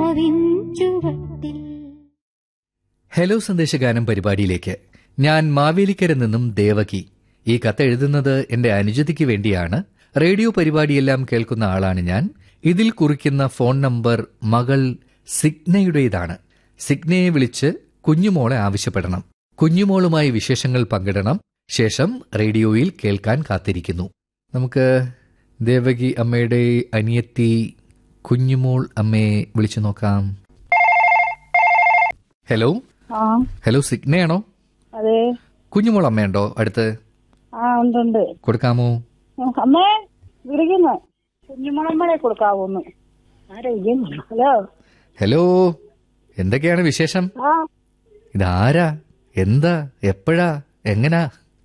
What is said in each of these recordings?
മാവിൻ ചുവട്ടിൽ ഹലോ സന്ദേശഗാനം പരിപാടിയിലേക്ക് ഞാൻ മാവേലിക്കര നിന്നും ദേവകി ഈ കത്ത് എഴുതുന്നത് എന്റെ അനുജതിക്ക് വേണ്ടിയാണ് റേഡിയോ പരിപാടിയെല്ലാം കേൾക്കുന്ന ആളാണ് ഞാൻ ഇതിൽ കുറിക്കുന്ന ഫോൺ നമ്പർ മകൾ സിഗ്നയുടേതാണ് സിഗ്നയെ വിളിച്ച് കുഞ്ഞുമോളെ ആവശ്യപ്പെടണം കുഞ്ഞുമോളുമായി വിശേഷങ്ങൾ പങ്കിടണം ശേഷം റേഡിയോയിൽ കേൾക്കാൻ കാത്തിരിക്കുന്നു നമുക്ക് ദേവകി അമ്മയുടെ അനിയത്തി കുഞ്ഞുമോൾ അമ്മയെ വിളിച്ചു നോക്കാം ഹലോ ആ ഹലോ സിഗ്നയാണോ അതെ കുഞ്ഞുമോൾ അമ്മയുണ്ടോ അടുത്ത് ആ ഉണ്ട് ഉണ്ട് കൊടുക്കാമോ ഉം, അമ്മേ വിളിക്കുന്നു കുഞ്ഞുമുളമ്പളെ കൊടുക്കാവൂന്ന് ആരാ വിളിക്കുന്നു ഹലോ ഹലോ എന്തൊക്കെയാണ് വിശേഷം ആ ഇതാരാ എന്താ എപ്പോഴാ എങ്ങനാ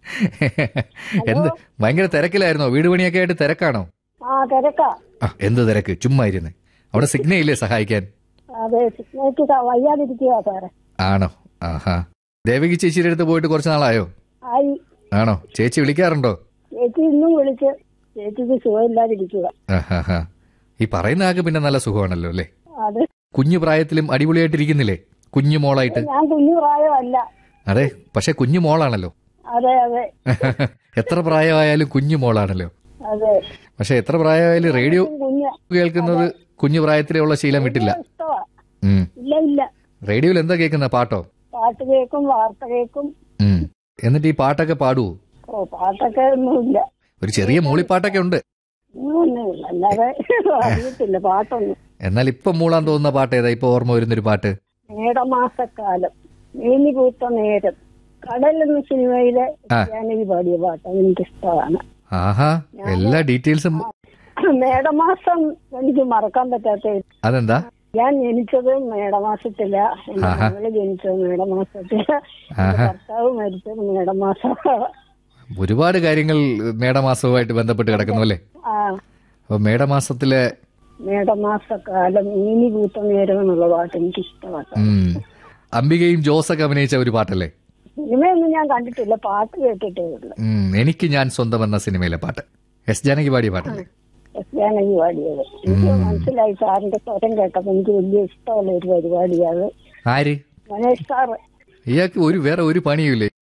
എന്ത് ഭയങ്കര തിരക്കിലായിരുന്നോ വീട് പണിയൊക്കെ ആയിട്ട് തിരക്കാണോ ആ തിരക്കാ ആ എന്ത് തിരക്ക് ചുമ്മാ ഇരുന്ന് അവിടെ സിഗ്നയില്ലേ സഹായിക്കാൻ അതെ സിഗ്നേക്ക് വയ്യാതിരിക്കുക സാറേ ആണോ ആഹാ ദേവകി ചേച്ചിയുടെ അടുത്ത് പോയിട്ട് കുറച്ച് നാളായോ ആയി ആണോ ചേച്ചി വിളിക്കാറുണ്ടോ ചേച്ചി ഇന്നും വിളിച്ച് ചേച്ചിക്ക് സുഖമില്ലാതിരിക്കുക ആഹാ ഈ പറയുന്ന ആൾക്ക് പിന്നെ നല്ല സുഖമാണല്ലോ അല്ലേ അത് കുഞ്ഞു പ്രായത്തിലും അടിപൊളിയായിട്ടിരിക്കുന്നില്ലേ കുഞ്ഞു മോളായിട്ട് ഞാൻ കുഞ്ഞു പ്രായമല്ല അതെ പക്ഷെ കുഞ്ഞു മോളാണല്ലോ അതെ അതെ എത്ര പ്രായമായാലും കുഞ്ഞു മോളാണല്ലോ അതെ പക്ഷെ എത്ര പ്രായമായാലും റേഡിയോ കുഞ്ഞ് കേൾക്കുന്നത് കുഞ്ഞു പ്രായത്തിലുള്ള ശീലം വിട്ടില്ല ഇഷ്ടമാ ഉം. ഇല്ല ഇല്ല റേഡിയോയിൽ എന്താ കേൾക്കുന്ന പാട്ടോ പാട്ട് കേൾക്കും വാർത്ത കേൾക്കും ഉം. എന്നിട്ട് ഈ പാട്ടൊക്കെ പാടുവോ ഓ പാട്ടൊക്കെ ഒന്നുമില്ല ഒരു ചെറിയ മൂളിപ്പാട്ടൊക്കെ ഉണ്ട് ഒന്നുമില്ല അല്ലാതെ അറിയത്തില്ല പാട്ടൊന്നും എന്നാൽ ഇപ്പൊ മൂളാൻ തോന്നുന്ന പാട്ട് ഏതാ ഇപ്പൊ ഓർമ്മ വരുന്നൊരു പാട്ട് മേടമാസക്കാലം മേനി പൂത്ത നേരം കടൽ എന്ന സിനിമയിലെ ആ. ജാനകി പാടിയ പാട്ട് അതെനിക്ക് ഇഷ്ടമാണ് ആഹാ എല്ലാ ഡീറ്റെയിൽസും മേടമാസം എനിക്ക് മറക്കാൻ പറ്റാത്ത അതെന്താ ഞാൻ ജനിച്ചത് മേടമാസത്തില എന്റെ ആഹാ. മകള് ജനിച്ചത് മേടമാസത്തില എന്റെ ആഹാ. ഭർത്താവ് മരിച്ചത് മേടമാസം ഒരുപാട് കാര്യങ്ങൾ മേടമാസവുമായിട്ട് ബന്ധപ്പെട്ട് കിടക്കുന്നു അല്ലേ ആ അപ്പൊ മേടമാസത്തിലെ മേടമാസക്കാലം മേനി പൂത്ത നേരം എന്നുള്ള പാട്ട് എനിക്ക് ഇഷ്ടമാണ് ഉം, അംബികയും ജോസൊക്കെ അഭിനയിച്ച ഒരു പാട്ടല്ലേ സിനിമയൊന്നും ഞാൻ കണ്ടിട്ടില്ല പാട്ട് കേട്ടിട്ടേ ഉള്ളു ഉം, എനിക്ക് ഞാൻ സ്വന്തം എന്ന സിനിമയിലെ പാട്ട് എസ് ജാനകി പാടിയ പാട്ടല്ലേ എസ് ജാനകി പാടിയത് എനിക്ക് മനസ്സിലായി സാറിന്റെ സ്വരം കേട്ടപ്പോ എനിക്ക് വലിയ ഇഷ്ടമുള്ള ഒരു പരിപാടിയാണ് ആര് മനേഷ് സാറ് ഇയാൾക്ക് ഒരു വേറെ ഒരു പണിയുമില്ലേ